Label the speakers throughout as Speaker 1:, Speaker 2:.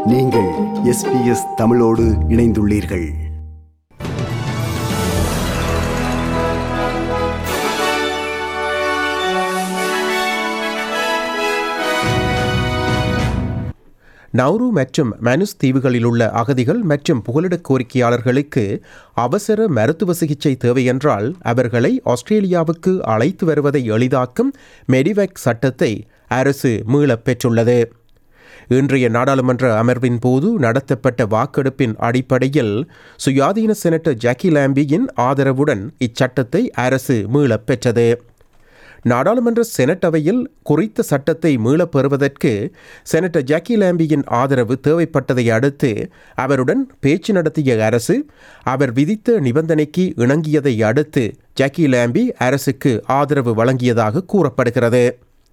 Speaker 1: நீங்கள் எஸ்பிஎஸ் தமிழோடு இணைந்துள்ளீர்கள்
Speaker 2: நௌரு மற்றும் மனுஸ் தீவுகளில் உள்ள அகதிகள் மற்றும் புகலிடக் கோரிக்கையாளர்களுக்கு அவசர மருத்துவ சிகிச்சை தேவையென்றால் அவர்களை ஆஸ்திரேலியாவுக்கு அழைத்து வருவதை எளிதாக்கும் மெடிவேக் சட்டத்தை அரசு மீளப் பெற்றுள்ளது இன்றைய நாடாளுமன்ற அமர்வின் போது நடத்தப்பட்ட வாக்கெடுப்பின் அடிப்படையில் சுயாதீன செனட்டர் ஜாக்கி லாம்பியின் ஆதரவுடன் இச்சட்டத்தை அரசு மீளப் பெற்றது நாடாளுமன்ற செனட் அவையில் குறித்த சட்டத்தை மீளப் பெறுவதற்கு செனட்டர் ஜாக்கி லாம்பியின் ஆதரவு தேவைப்பட்டதை அடுத்து அவருடன் பேச்சு நடத்திய அரசு அவர் விதித்த நிபந்தனைக்கு இணங்கியதை அடுத்து ஜாக்கி லாம்பி அரசுக்கு ஆதரவு வழங்கியதாக கூறப்படுகிறது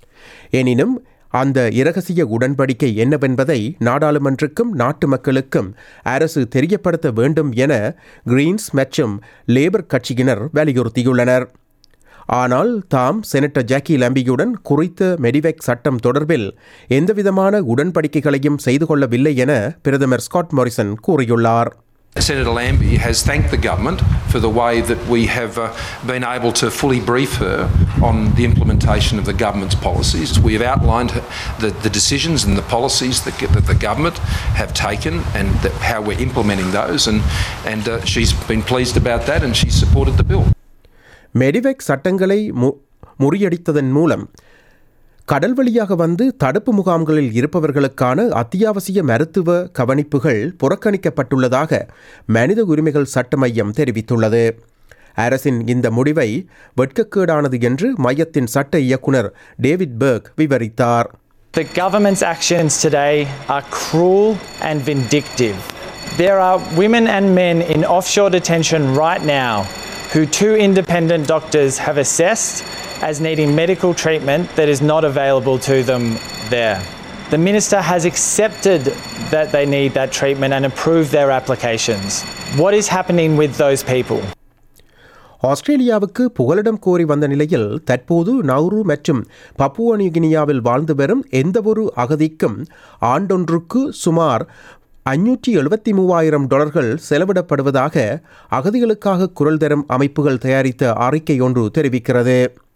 Speaker 2: எனினும் அந்த இரகசிய உடன்படிக்கை என்னவென்பதை நாடாளுமன்றக்கும் நாட்டு மக்களுக்கும் அரசு தெரியப்படுத்த வேண்டும் என கிரீன்ஸ் மற்றும் லேபர் கட்சியினர் வலியுறுத்தியுள்ளனர் ஆனால் தாம் செனட்டர் ஜாக்கி லாம்பியுடன் குறித்த மெடிவேக் சட்டம் தொடர்பில் எந்தவிதமான உடன்படிக்கைகளையும் செய்து கொள்ளவில்லை என பிரதமர் ஸ்காட் மாரிசன் கூறியுள்ளார்
Speaker 3: Senator Lambie has thanked the government for the way that we have uh, been able to fully brief her on the implementation of the government's policies. We have outlined the, the decisions and the policies that, that the government have taken and that, how we're implementing those, and, and uh, she's been pleased about that and she's supported the bill.
Speaker 2: Medevac சட்டங்களை மு முறியடித்ததன் மூலம் கடல் வழியாக வந்து தடுப்பு முகாம்களில் இருப்பவர்களுக்கான அத்தியாவசிய மருத்துவ கவனிப்புகள் புறக்கணிக்கப்பட்டுள்ளதாக மனித உரிமைகள் சட்ட மையம் தெரிவித்துள்ளது அரசின் இந்த முடிவை வெட்கக்கேடானது என்று மையத்தின் சட்ட இயக்குனர் டேவிட் பெர்க் விவரித்தார்
Speaker 4: The government's actions today are cruel and vindictive. There are women and men in offshore detention right now who two independent doctors have assessed as needing medical treatment that is not available to them there. The minister has accepted that they need that treatment and approved their applications. What is happening with those people?
Speaker 2: ஆஸ்திரேலியாவுக்கு புகலிடம் கோரி வந்த நிலையில் தற்போது Nauru மற்றும் பப்புவ நியூகினியாவில் வாழ்ந்து வரும் எந்தவொரு அகதிக்கும் ஆண்டொன்றுக்கு சுமார் ஐநூற்றி எழுபத்தி மூவாயிரம் டாலர்கள் செலவிடப்படுவதாக அகதிகளுக்காக குரல் தரும் அமைப்புகள் தயாரித்த அறிக்கை ஒன்று தெரிவிக்கிறது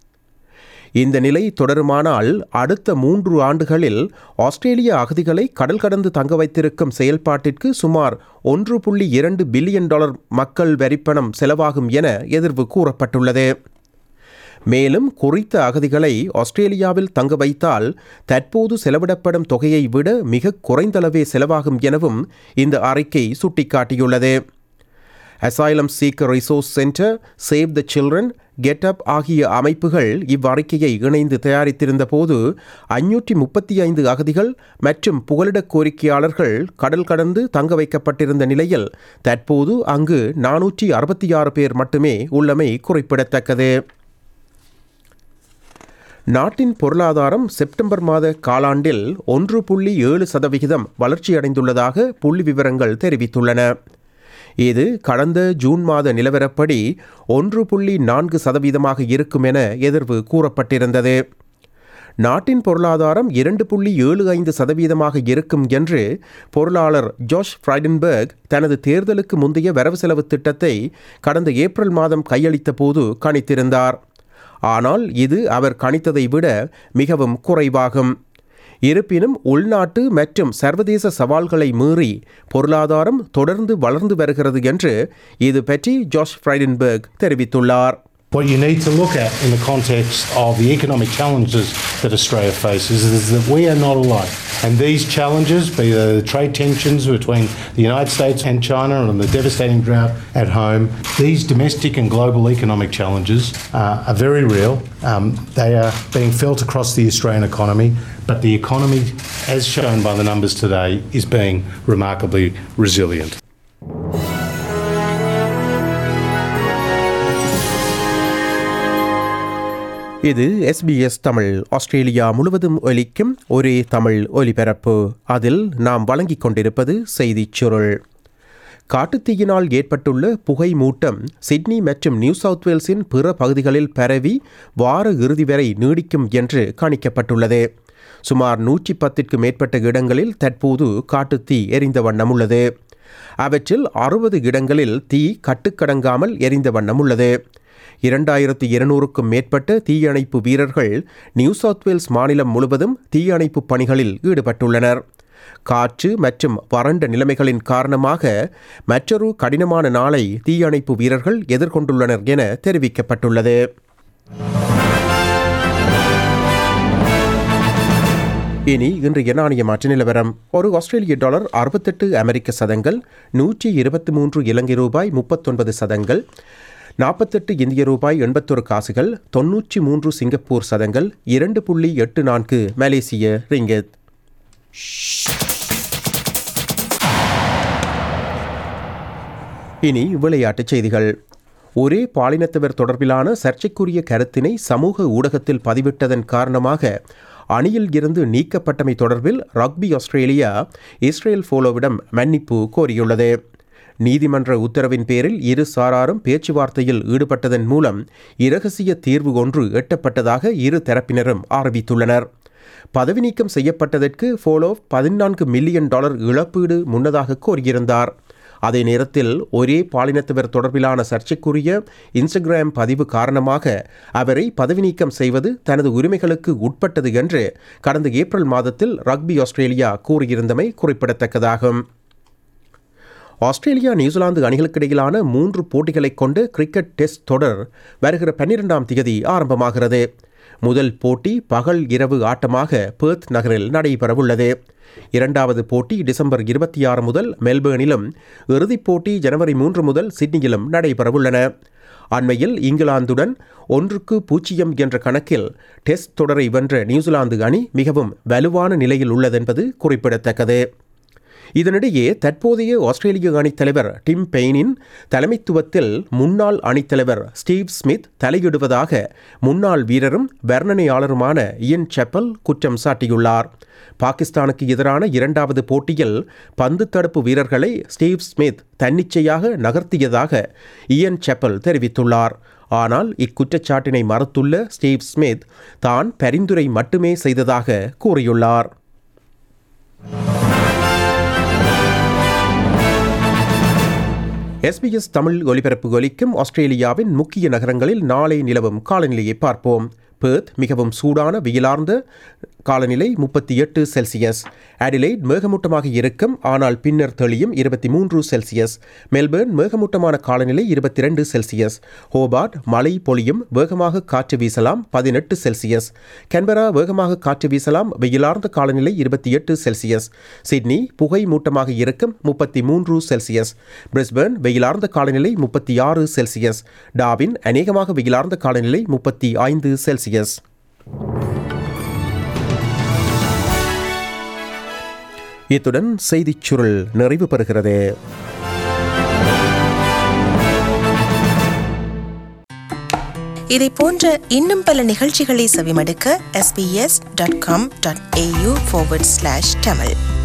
Speaker 2: இந்த நிலை தொடருமானால் அடுத்த மூன்று ஆண்டுகளில் ஆஸ்திரேலிய அகதிகளை கடல் கடந்து தங்க வைத்திருக்கும் செயல்பாட்டிற்கு சுமார் ஒன்று புள்ளி இரண்டு பில்லியன் டாலர் மக்கள் வரிப்பணம் செலவாகும் என எதிர்வு கூறப்பட்டுள்ளது மேலும் குறித்த அகதிகளை ஆஸ்திரேலியாவில் தங்க வைத்தால் தற்போது செலவிடப்படும் தொகையை விட மிக குறைந்தளவே செலவாகும் எனவும் இந்த அறிக்கை சுட்டிக்காட்டியுள்ளது asylum seeker resource centre save the children get up ஆகிய அமைப்புகள் இவ்வறிக்கையை இணைந்து தயாரித்திருந்த போது ஐநூற்றி முப்பத்தி ஐந்து அகதிகள் மற்றும் புகலிடக் கோரிக்கையாளர்கள் கடல் கடந்து தங்க வைக்கப்பட்டிருந்த நிலையில் தற்போது அங்கு நானூற்றி அறுபத்தி ஆறு பேர் மட்டுமே உள்ளமை குறிப்பிடத்தக்கது நாட்டின் பொருளாதாரம் செப்டம்பர் மாத காலாண்டில் ஒன்று புள்ளி ஏழு சதவிகிதம் வளர்ச்சியடைந்துள்ளதாக புள்ளி விவரங்கள் தெரிவித்துள்ளன இது கடந்த ஜூன் மாத நிலவரப்படி ஒன்று புள்ளி நான்கு சதவீதமாக இருக்கும் என எதிர்வு கூறப்பட்டிருந்தது நாட்டின் பொருளாதாரம் இரண்டு புள்ளி ஏழு ஐந்து சதவீதமாக இருக்கும் என்று பொருளாளர் ஜோஷ் ஃப்ரைடன்பர்க் தனது தேர்தலுக்கு முந்தைய வரவு செலவு திட்டத்தை கடந்த ஏப்ரல் மாதம் கையளித்த போது கணித்திருந்தார் ஆனால் இது அவர் கணித்ததை விட மிகவும் குறைவாகும் இருப்பினும் உள்நாட்டு மற்றும் சர்வதேச சவால்களை மீறி பொருளாதாரம் தொடர்ந்து வளர்ந்து வருகிறது என்று இது பற்றி ஜோஷ் ஃப்ரைடன்பர்க் தெரிவித்துள்ளார்
Speaker 5: What you need to look at in the context of the economic challenges that Australia faces is that we are not alone. And these challenges, be they the trade tensions between the United States and China and the devastating drought at home, these domestic and global economic challenges uh, are very real. Um, they are being felt across the Australian economy, but the economy, as shown by the numbers today, is being remarkably resilient.
Speaker 2: இது SBS Tamil Australia முழுவதும் ஒலிக்கும் ஒரே தமிழ் ஒலிபரப்பு அதில் நாம் வழங்கிக் கொண்டிருப்பது செய்திச் சுருள் காட்டுத்தீயினால் ஏற்பட்டுள்ள புகை மூட்டம் சிட்னி மற்றும் நியூ சவுத் வேல்ஸின் பிற பகுதிகளில் பரவி வார இறுதி வரை நீடிக்கும் என்று கணிக்கப்பட்டுள்ளது சுமார் நூற்றி பத்திற்கு மேற்பட்ட இடங்களில் தற்போது காட்டுத்தீ எரிந்த வண்ணம் உள்ளது அவற்றில் அறுபது இடங்களில் தீ கட்டுக்கடங்காமல் எரிந்த வண்ணம் உள்ளது இரண்டாயிரத்து இருநூறுக்கும் மேற்பட்ட தீயணைப்பு வீரர்கள் நியூ சவுத் வேல்ஸ் மாநிலம் முழுவதும் தீயணைப்பு பணிகளில் ஈடுபட்டுள்ளனர் காற்று மற்றும் வறண்ட நிலைமைகளின் காரணமாக மற்றொரு கடினமான நாளை தீயணைப்பு வீரர்கள் எதிர்கொண்டுள்ளனர் என தெரிவிக்கப்பட்டுள்ளது இனி இன்றைய நாணய மாற்று நிலவரம் ஒரு ஆஸ்திரேலிய டாலர் அறுபத்தெட்டு அமெரிக்க சதங்கள் நூற்றி இருபத்தி மூன்று இலங்கை ரூபாய் முப்பத்தொன்பது சதங்கள் நாற்பத்தெட்டு இந்திய ரூபாய் எண்பத்தொரு காசுகள் தொன்னூற்றி மூன்று சிங்கப்பூர் சதங்கள் இரண்டு புள்ளி எட்டு நான்கு மலேசிய ரிங்கெத் இனி விளையாட்டுச் செய்திகள் ஒரே பாலினத்தவர் தொடர்பிலான சர்ச்சைக்குரிய கருத்தினை சமூக ஊடகத்தில் பதிவிட்டதன் காரணமாக அணியில் இருந்து நீக்கப்பட்டமை தொடர்பில் ரக்பி ஆஸ்திரேலியா இஸ்ரேல் ஃபோலோவிடம் மன்னிப்பு கோரியுள்ளது நீதிமன்ற உத்தரவின் பேரில் இரு சாராரும் பேச்சுவார்த்தையில் ஈடுபட்டதன் மூலம் இரகசிய தீர்வு ஒன்று எட்டப்பட்டதாக இரு தரப்பினரும் ஆரம்பித்துள்ளனர் பதவி நீக்கம் செய்யப்பட்டதற்கு ஃபோலோவ் பதினான்கு மில்லியன் டாலர் இழப்பீடு முன்னதாக கோரியிருந்தார் அதே நேரத்தில் ஒரே பாலினத்தவர் தொடர்பிலான சர்ச்சைக்குரிய இன்ஸ்டாகிராம் பதிவு காரணமாக அவரை பதவி நீக்கம் செய்வது தனது உரிமைகளுக்கு உட்பட்டது என்று கடந்த ஏப்ரல் மாதத்தில் ரக்பி ஆஸ்திரேலியா கூறியிருந்தமை குறிப்பிடத்தக்கதாகும் ஆஸ்திரேலியா நியூசிலாந்து அணிகளுக்கிடையிலான மூன்று போட்டிகளைக் கொண்டு கிரிக்கெட் டெஸ்ட் தொடர் வருகிற பன்னிரெண்டாம் தேதி ஆரம்பமாகிறது முதல் போட்டி பகல் இரவு ஆட்டமாக பேர்த் நகரில் நடைபெறவுள்ளது இரண்டாவது போட்டி டிசம்பர் இருபத்தி ஆறு முதல் மெல்பேர்னிலும் இறுதிப் போட்டி ஜனவரி மூன்று முதல் சிட்னியிலும் நடைபெறவுள்ளன அண்மையில் இங்கிலாந்துடன் ஒன்றுக்கு பூஜ்ஜியம் என்ற கணக்கில் டெஸ்ட் தொடரை வென்ற நியூசிலாந்து அணி மிகவும் வலுவான நிலையில் உள்ளதென்பது குறிப்பிடத்தக்கது இதனிடையே தற்போதைய ஆஸ்திரேலிய அணித்தலைவர் டிம் பெயினின் தலைமைத்துவத்தில் முன்னாள் அணித்தலைவர் ஸ்டீவ் ஸ்மித் தலையிடுவதாக முன்னாள் வீரரும் வர்ணனையாளருமான இயன் செப்பல் குற்றம் சாட்டியுள்ளார் பாகிஸ்தானுக்கு எதிரான இரண்டாவது போட்டியில் பந்து தடுப்பு வீரர்களை ஸ்டீவ் ஸ்மித் தன்னிச்சையாக நகர்த்தியதாக இயன் செப்பல் தெரிவித்துள்ளார் ஆனால் இக்குற்றச்சாட்டினை மறுத்துள்ள ஸ்டீவ் ஸ்மித் தான் பரிந்துரை மட்டுமே செய்ததாக கூறியுள்ளார் எஸ்பிஎஸ் தமிழ் ஒலிபரப்பு ஒலிக்கும் ஆஸ்திரேலியாவின் முக்கிய நகரங்களில் நாளை நிலவும் காலநிலையை பார்ப்போம் பேர்த் மிகவும் சூடான வெயிலார்ந்த காலநிலை முப்பத்தி எட்டு செல்சியஸ் அடிலைட் மேகமூட்டமாக இருக்கும் ஆனால் பின்னர் தெளியும் இருபத்தி மூன்று செல்சியஸ் மெல்பேர்ன் மேகமூட்டமான காலநிலை இருபத்தி ரெண்டு செல்சியஸ் ஹோபார்ட் மழை பொழியும் வேகமாக காற்று வீசலாம் பதினெட்டு செல்சியஸ் கன்பரா வேகமாக காற்று வீசலாம் வெயிலார்ந்த காலநிலை இருபத்தி எட்டு செல்சியஸ் சிட்னி புகை மூட்டமாக இருக்கும் முப்பத்தி மூன்று செல்சியஸ் பிரிஸ்பேர்ன் வெயிலார்ந்த காலநிலை முப்பத்தி ஆறு செல்சியஸ் டாவின் அநேகமாக வெயிலார்ந்த காலநிலை முப்பத்தி ஐந்து செல்சியஸ் இத்துடன் செய்திச் சுருள் நிறைவு பெறுகிறது
Speaker 6: இதை போன்ற இன்னும் பல நிகழ்ச்சிகளை செவிமடுக்க sbs.com.au forward slash tamil